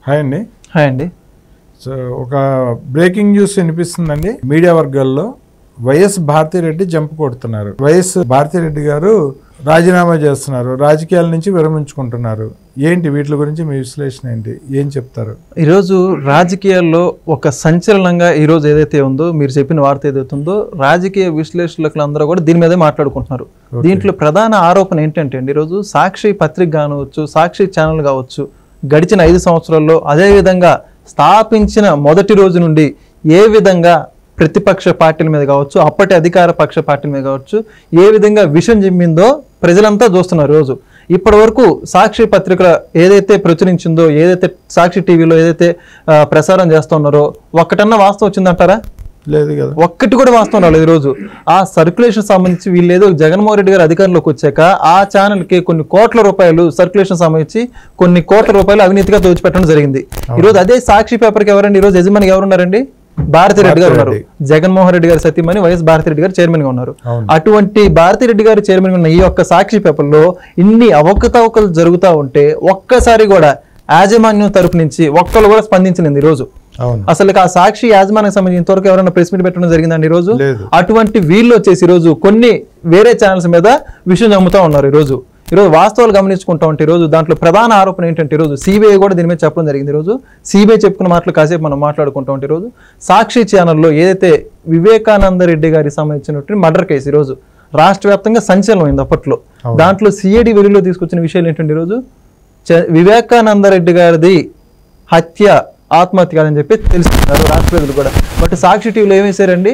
Hi అండి hi అండి so ఒక బ్రేకింగ్ న్యూస్ వినిపిస్తుందండి మీడియా వర్గాల్లో వైఎస్ భారతిరెడ్డి జంప్ కొడుతున్నారు వైఎస్ భారతిరెడ్డి గారు రాజీనామా చేస్తున్నారు రాజకీయాల నుంచి విరమించుకుంటున్నారు ఏంటి వీటి గురించి మీ విశ్లేషణ ఏంటి ఏం చెప్తారు ఈరోజు రాజకీయాల్లో ఒక సంచలనంగా ఈరోజు ఏదైతే ఉందో మీరు చెప్పిన వార్త ఏదైతే ఉందో రాజకీయ విశ్లేషకులు అందరూ కూడా దీని మీదే మాట్లాడుకుంటున్నారు దీంట్లో ప్రధాన ఆరోపణ ఏంటంటే అండి ఈరోజు సాక్షి పత్రిక కావచ్చు సాక్షి ఛానల్ కావచ్చు గడిచిన ఐదు సంవత్సరాల్లో అదే విధంగా స్థాపించిన మొదటి రోజు నుండి ఏ విధంగా ప్రతిపక్ష పార్టీల మీద కావచ్చు అప్పటి అధికార పక్ష పార్టీల మీద కావచ్చు ఏ విధంగా విషం జిమ్మిందో ప్రజలంతా చూస్తున్నారు రోజు ఇప్పటి వరకు సాక్షి పత్రికల ఏదైతే ప్రచురించిందో ఏదైతే సాక్షి టీవీలో ఏదైతే ఆ, ప్రసారం చేస్తున్నారో ఒక్కటన్నా వాస్తవం వచ్చిందంటారా లేదు కదా ఒక్కటి కూడా వాస్తవం రాలేదు ఈరోజు ఆ సర్క్యులేషన్ సంబంధించి వీళ్ళు ఏదో జగన్మోహన్ రెడ్డి గారు అధికారంలోకి వచ్చాక ఆ ఛానల్కి కొన్ని కోట్ల రూపాయలు సర్క్యులేషన్ సంబంధించి కొన్ని కోట్ల రూపాయలు అవినీతిగా దోచిపెట్టడం జరిగింది ఈరోజు అదే సాక్షి పేపర్కి ఎవరండి ఈరోజు యజమాని ఎవరున్నారండి భారతిరెడ్డి గారు ఉన్నారు జగన్మోహన్ రెడ్డి గారి సతీమణి వైఎస్ భారతిరెడ్డి గారు చైర్మన్ గా ఉన్నారు అవును. అటువంటి భారతిరెడ్డి గారు చైర్మన్ గా ఉన్న ఈ యొక్క సాక్షి పేపర్లో ఇన్ని అవకతవకలు జరుగుతూ ఉంటే ఒక్కసారి కూడా యాజమాన్యం తరపు నుంచి ఒక్కరు కూడా స్పందించలేదు ఈ రోజు అవును అసలు ఆ సాక్షి యాజమాన్యానికి సంబంధించి ఇంతవరకు ఎవరైనా ప్రెస్ మీట్ పెట్టడం జరిగిందండి ఈ రోజు లేదు అటువంటి వీళ్ళు వచ్చేసి ఈ రోజు కొన్ని వేరే ఛానల్స్ మీద విషయం నమ్ముతా ఉన్నారు ఈ రోజు ఈరోజు వాస్తవాలు గమనించుకుంటా ఉంటే ఈ రోజు దాంట్లో ప్రధాన ఆరోపణ ఏంటంటే ఈ రోజు సిబిఐ కూడా దీని మీద చెప్పడం జరిగింది ఈ రోజు సిబిఐ చెప్పుకున్న మాటలు కాసేపు మనం మాట్లాడుకుంటా ఉంటే ఈ రోజు సాక్షి ఛానల్లో ఏదైతే వివేకానంద రెడ్డి గారికి సంబంధించినటువంటి మర్డర్ కేసు ఈ రోజు రాష్ట్ర వ్యాప్తంగా సంచలనమైంది అప్పట్లో దాంట్లో సిఐడి వెలుగులో తీసుకొచ్చిన విషయాలు ఏంటంటే ఈ రోజు చ- వివేకానంద రెడ్డి గారిది హత్య ఆత్మహత్య కాదని చెప్పి తెలుసుకున్నారు రాష్ట్ర ప్రజలు కూడా బట్ సాక్షి టీవీలో ఏం వేశారండి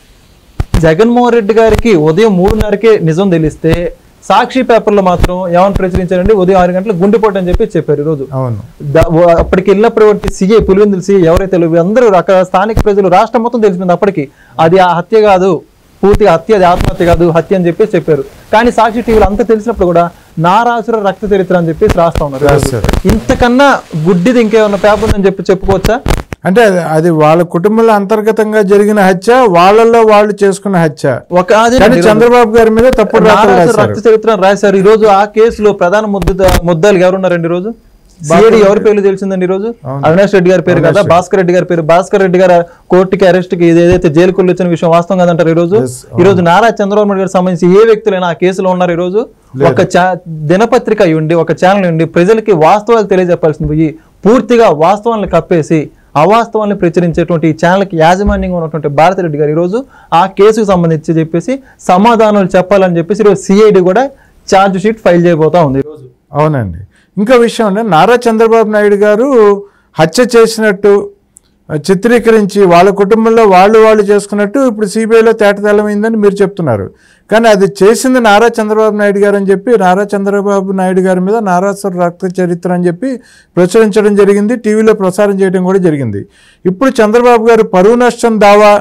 జగన్మోహన్ రెడ్డి గారికి ఉదయం మూడున్నరకే నిజం తెలిస్తే సాక్షి పేపర్లో మాత్రం ఏమని ప్రచురించారండి ఉదయం ఆరు గంటలకు గుండెపోటు అని చెప్పి చెప్పారు ఈరోజు అవును ద- వ- అప్పటికి వెళ్ళినప్పుడు సిఐ పులివెందులు సిఐ ఎవరైతే లేవు, అందరూ అక్కడ స్థానిక ప్రజలు రాష్ట్రం మొత్తం తెలిసింది అప్పటికి అది ఆ హత్య కాదు పూర్తిగా హత్య అది ఆత్మహత్య కాదు హత్య అని చెప్పి చెప్పారు కానీ సాక్షి టీవీలో అంతా తెలిసినప్పుడు కూడా నారాసుర రక్త చరిత్ర అని చెప్పేసి రాస్తా ఉన్నారు ఈరోజు. రాశారు. ఇంతకన్నా గుడ్డిది ఇంకేమన్నా పేపర్ ఉందని చెప్పి చెప్పుకోవచ్చా అంటే అది- అది వాళ్ళ కుటుంబంలో అంతర్గతంగా జరిగిన హత్య వాళ్ళల్లో వాళ్ళు చేసుకున్న హత్య ఒక అదే కానీ చంద్రబాబు గారి మీద తప్పుడు రాతలు నారాసుర రాశారు రక్త చరిత్ర అని రాశారు ఈ రోజు ఆ కేసులో ప్రధాన ముద్ద ముద్దాలు ఎవరున్నారండి ఈ రోజు సిఐడి ఎవరి పేర్లు తెలిసిందండి ఈ రోజు అవినాష్ రెడ్డి గారి పేరు కదా భాస్కర్ రెడ్డి గారి పేరు భాస్కర్ రెడ్డి గారు కోర్టుకి అరెస్ట్ కి ఇది ఏదైతే జైలుకు వచ్చిన విషయం వాస్తవం కదంటారు ఈ రోజు Yes, ఈ రోజు నారా చంద్రబాబు నాయుడు గారికి సంబంధించి ఏ వ్యక్తులైనా ఆ కేసులో ఉన్నారు ఈ రోజు ఒక చా- దినపత్రిక అయి ఉండి ఒక ఛానల్ ఉండి ప్రజలకి వాస్తవాలు తెలియజెప్పాల్సింది పోయి పూర్తిగా వాస్తవాలను కప్పేసి అవాస్తవాలను ప్రచురించేటువంటి ఈ ఛానల్కి యాజమాన్యంగా ఉన్నటువంటి భారతిరెడ్డి గారు ఈరోజు ఆ కేసుకు సంబంధించి చెప్పేసి సమాధానాలు చెప్పాలని చెప్పేసి ఈరోజు సిఐడి కూడా ఛార్జ్ షీట్ ఫైల్ చేయబోతా ఉంది ఈరోజు అవునండి ఇంకో విషయం అంటే నారా చంద్రబాబు నాయుడు గారు హత్య చేసినట్టు ఆ, చిత్రీకరించి వాళ్ళ కుటుంబంలో వాళ్ళు వాళ్ళు చేసుకున్నట్టు ఇప్పుడు సిబిఐలో తేటతెల్లమైందని మీరు చెప్తున్నారు కానీ అది చేసింది నారా చంద్రబాబు నాయుడు గారు అని చెప్పి నారా చంద్రబాబు నాయుడు గారి మీద నారాసుర రక్త చరిత్ర అని చెప్పి ప్రచురించడం జరిగింది టీవీలో ప్రసారం చేయడం కూడా జరిగింది ఇప్పుడు చంద్రబాబు గారు పరువు నష్టం దావా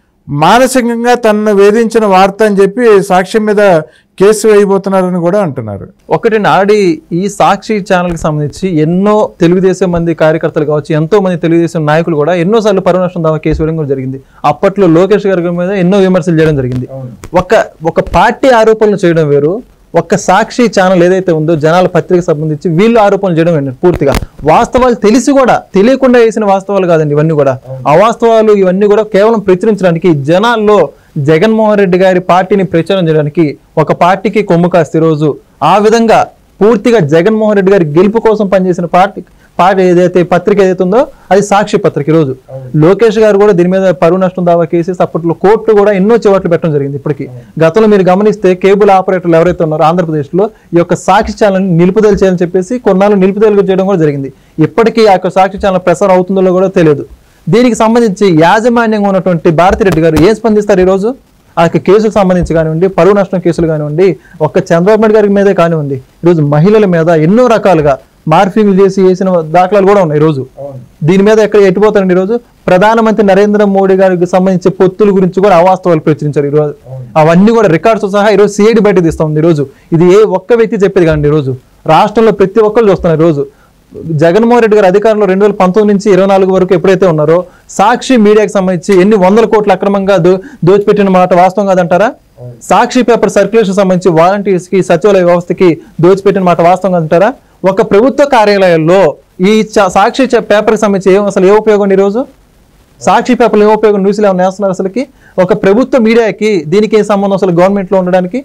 మానసికంగా తనను వేధించిన వార్త అని చెప్పి సాక్ష్యం మీద కేసు వేయబోతున్నారని కూడా అంటున్నారు ఒకటి నాడి ఈ సాక్షి ఛానల్ కి సంబంధించి ఎన్నో తెలుగుదేశం మంది కార్యకర్తలు కావచ్చు ఎంతో మంది తెలుగుదేశం నాయకులు కూడా ఎన్నో సార్లు పరునష్టం దావా కేసు వేయడం కూడా జరిగింది అప్పట్లో లోకేష్ గారి మీద ఎన్నో విమర్శలు చేయడం జరిగింది ఒక ఒక పార్టీ ఆరోపణలు చేయడం వేరు ఒక్క సాక్షి ఛానల్ ఏదైతే ఉందో జనాల పత్రిక సంబంధించి వీళ్ళు ఆరోపణలు చేయడం ఏంటి పూర్తిగా వాస్తవాలు తెలిసి కూడా తెలియకుండా వేసిన వాస్తవాలు కాదండి ఇవన్నీ కూడా అవాస్తవాలు ఇవన్నీ కూడా కేవలం ప్రచురించడానికి జనాల్లో జగన్మోహన్ రెడ్డి గారి పార్టీని ప్రచారం చేయడానికి ఒక పార్టీకి కొమ్ము కాస్తే రోజు ఆ విధంగా పూర్తిగా జగన్మోహన్ రెడ్డి గారి గెలుపు కోసం పనిచేసిన పార్టీ పార్టీ ఏదైతే పత్రిక ఏదైతే ఉందో అది సాక్షి పత్రిక ఈరోజు లోకేష్ గారు కూడా దీని మీద పరువు నష్టం దావా కేసెస్ అప్పట్లో కోర్టు కూడా ఎన్నో చివట్లు పెట్టడం జరిగింది ఇప్పటికి గతంలో మీరు గమనిస్తే కేబుల్ ఆపరేటర్లు ఎవరైతే ఉన్నారో ఆంధ్రప్రదేశ్లో ఈ యొక్క సాక్షి ఛానల్ నిలుపుదల చేయాలని చెప్పేసి కొన్నాళ్ళు నిలుపుదల చేయడం కూడా జరిగింది ఇప్పటికీ ఆ యొక్క సాక్షి ఛానల్ ప్రసారం అవుతుందో కూడా తెలియదు దీనికి సంబంధించి యాజమాన్యంగా ఉన్నటువంటి భారతిరెడ్డి గారు ఏం స్పందిస్తారు ఈరోజు ఆ యొక్క కేసుకు సంబంధించి కానివ్వండి పరువు నష్టం కేసులు కానివ్వండి ఒక్క చంద్రబాబు నాయుడు గారి మీదే కానివ్వండి ఈరోజు మహిళల మీద ఎన్నో రకాలుగా మార్ఫింగ్లు చేసి వేసిన దాఖలాలు కూడా ఉన్నాయి ఈరోజు దీని మీద ఎక్కడ ఎట్టిపోతారండి ఈరోజు ప్రధానమంత్రి నరేంద్ర మోడీ గారికి సంబంధించి పొత్తుల గురించి కూడా అవాస్తవాలు ప్రచురించారు ఈరోజు అవన్నీ కూడా రికార్డ్స్ సహా ఈరోజు సిఐడి బయట తీస్తుంది ఈరోజు ఇది ఏ ఒక్క వ్యక్తి చెప్పేది కాదండి ఈరోజు రాష్ట్రంలో ప్రతి ఒక్కరు చూస్తున్నారు ఈరోజు జగన్మోహన్ రెడ్డి గారు అధికారంలో రెండు వేల పంతొమ్మిది నుంచి ఇరవై నాలుగు వరకు ఎప్పుడైతే ఉన్నారో సాక్షి మీడియాకి సంబంధించి ఎన్ని వందల కోట్లు అక్రమంగా దో దోచిపెట్టిన మాట వాస్తవం కాదంటారా సాక్షి పేపర్ సర్క్యులేషన్ సంబంధించి వాలంటీర్స్ కి సచివాలయ వ్యవస్థకి దోచిపెట్టిన మాట వాస్తవం కాదంటారా ఒక ప్రభుత్వ కార్యాలయాల్లో ఈ చ- సాక్షి చ- పేపర్కి సంబంధించి ఏం అసలు ఏ ఉపయోగం అండి ఈరోజు సాక్షి పేపర్లు ఏ ఉపయోగం న్యూస్లో ఏమైనా వేస్తున్నారు అసలుకి ఒక ప్రభుత్వ మీడియాకి దీనికి ఏం సంబంధం అసలు గవర్నమెంట్లో ఉండడానికి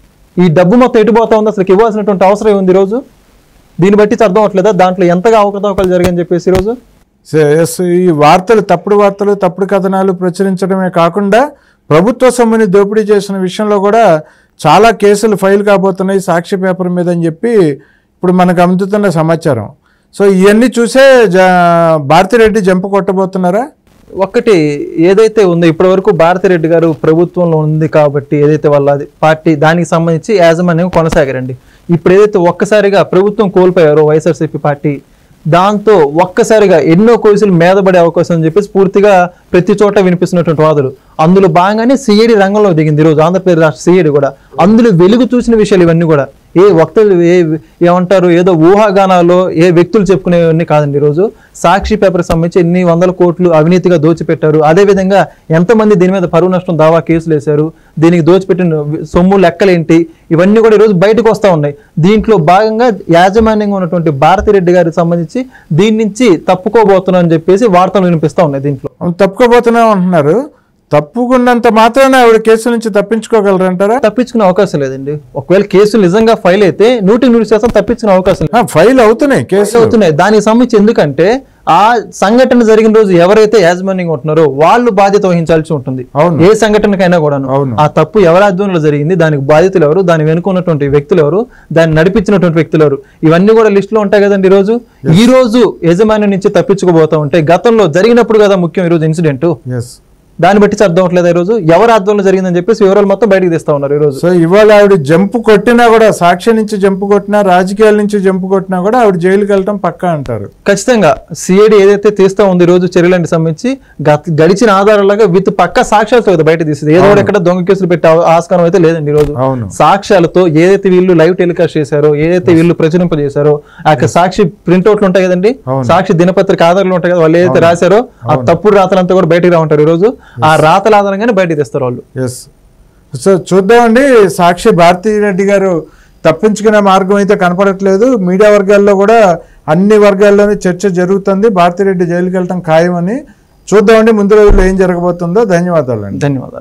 ఈ డబ్బు మొత్తం ఎటు పోతా ఉంది అసలు ఇవ్వాల్సినటువంటి అవసరం ఉంది ఈరోజు దీన్ని బట్టి అర్థం అవట్లేదా దాంట్లో ఎంతగా అవకతవకలు జరిగాయని చెప్పేసి ఈరోజు సే- ఎస్, ఈ వార్తలు తప్పుడు వార్తలు తప్పుడు కథనాలు ప్రచురించడమే కాకుండా ప్రభుత్వ సొమ్ముని దోపిడీ చేసిన విషయంలో కూడా చాలా కేసులు ఫైల్ కాబోతున్నాయి సాక్షి పేపర్ మీద అని చెప్పి ఇప్పుడు మనకు అందుతున్న సమాచారం సో ఇవన్నీ చూసే జ భారతిరెడ్డి జంప కొట్టబోతున్నారా ఒక్కటి ఏదైతే ఉందో ఇప్పటివరకు భారతిరెడ్డి గారు ప్రభుత్వంలో ఉంది కాబట్టి ఏదైతే వాళ్ళ అది పార్టీ దానికి సంబంధించి యాజమాన్యం కొనసాగారండి ఇప్పుడు ఏదైతే ఒక్కసారిగా ప్రభుత్వం కోల్పోయారో వైఎస్ఆర్సీపీ పార్టీ దాంతో ఒక్కసారిగా ఎన్నో కేసులు మీదపడే అవకాశం అని చెప్పేసి పూర్తిగా ప్రతి చోట వినిపిస్తున్నటువంటి వాదులు అందులో భాగంగానే సిఐడి రంగంలో దిగింది ఈరోజు ఆంధ్రప్రదేశ్ రాష్ట్ర సిఐడి కూడా అందులో వెలుగు చూసిన విషయాలు ఇవన్నీ కూడా ఏ వక్తలు ఏ ఏమంటారు ఏదో ఊహాగానాల్లో ఏ వ్యక్తులు చెప్పుకునేవన్నీ కాదండి ఈరోజు సాక్షి పేపర్కి సంబంధించి ఎన్ని వందల కోట్లు అవినీతిగా దోచిపెట్టారు అదేవిధంగా ఎంతమంది దీని మీద పరువు నష్టం దావా కేసులు వేశారు దీనికి దోచిపెట్టిన సొమ్ము లెక్కలేంటి ఇవన్నీ కూడా ఈరోజు బయటకు వస్తూ ఉన్నాయి దీంట్లో భాగంగా యాజమాన్యంగా ఉన్నటువంటి భారతిరెడ్డి గారికి సంబంధించి దీని నుంచి తప్పుకోబోతున్నా అని చెప్పేసి వార్తలు వినిపిస్తూ ఉన్నాయి దీంట్లో అవును, తప్పుకోబోతున్నాం అంటున్నారు తప్పుకున్నంత మాత్రాన ఆవిడ కేసు నుంచి తప్పించుకోగలరంటారా తప్పించుకునే అవకాశం లేదండి ఒకవేళ కేసులు నిజంగా ఫైల్ అయితే నూటికి నూరు శాతం తప్పించుకునే అవకాశం లేదు ఆ, ఫైల్ అవుతున్నాయి కేసు అవుతున్నాయి దానికి సంబంధించి ఎందుకంటే ఆ సంఘటన జరిగిన రోజు ఎవరైతే యాజమాన్యంగా ఉంటున్నారో వాళ్ళు బాధ్యత వహించాల్సి ఉంటుంది అవును. ఏ సంఘటనకైనా కూడాను అవును. ఆ తప్పు ఎవరి ఆధ్వర్యంలో జరిగింది దానికి బాధితులు ఎవరు దాని వెనుక ఉన్నటువంటి వ్యక్తులు ఎవరు దాన్ని నడిపించినటువంటి వ్యక్తులు ఎవరు ఇవన్నీ కూడా లిస్ట్ లో ఉంటాయి కదండి ఈ రోజు ఈ రోజు యజమాని నుంచి తప్పించుకోబోతా ఉంటే గతంలో జరిగినప్పుడు కదా ముఖ్యం ఈ రోజు ఇన్సిడెంట్ ఎస్ దాన్ని బట్టి అర్థం అవట్లేదు ఈ రోజు ఎవరి ఆధ్వర్యంలో జరిగిందని చెప్పేసి వివరాలు మొత్తం బయటకు తీస్తా ఉన్నారు ఈ రోజు సో ఇవాళ ఆవిడ జంపు కొట్టినా కూడా సాక్షి నుంచి జంపు కొట్టినా రాజకీయాల నుంచి జంపు కొట్టినా కూడా ఆవిడ జైలుకి వెళ్ళటం పక్కా అంటారు ఖచ్చితంగా సిఐడి ఏదైతే తీస్తా ఉంది ఈ రోజు చర్యలకు సంబంధించి గత- గడిచిన ఆధారాలుగా విత్ పక్క సాక్ష్యాలతో కదా బయట తీసింది ఏదో ఒకటి ఎక్కడ దొంగ కేసులు పెట్టే ఆ- ఆస్కారం అయితే లేదండి ఈ రోజు అవును సాక్ష్యాలతో ఏదైతే వీళ్ళు లైవ్ టెలికాస్ట్ చేశారో ఏదైతే వీళ్ళు ప్రచురింపజేశారో ఆ యొక్క సాక్షి ప్రింట్అవుట్లు ఉంటాయి కదండి అవును. సాక్షి దినపత్రిక ఆధారాలు ఉంటాయి కదా వాళ్ళు ఏదైతే రాశారో ఆ తప్పుడు రాతలంతా కూడా బయటకు రా ఉంటారు ఈ రోజు ఆ రాతల ఆధారంగానే బయటకు తెస్తారు వాళ్ళు ఎస్ సో చూద్దామండి సాక్షి భారతీ రెడ్డి గారు తప్పించుకునే మార్గం అయితే కనపడట్లేదు మీడియా వర్గాల్లో కూడా అన్ని వర్గాల్లోనూ చర్చ జరుగుతుంది భారతిరెడ్డి జైలుకి వెళ్ళటం ఖాయమని చూద్దామండి ముందు రోజుల్లో ఏం జరగబోతుందో ధన్యవాదాలండి ధన్యవాదాలు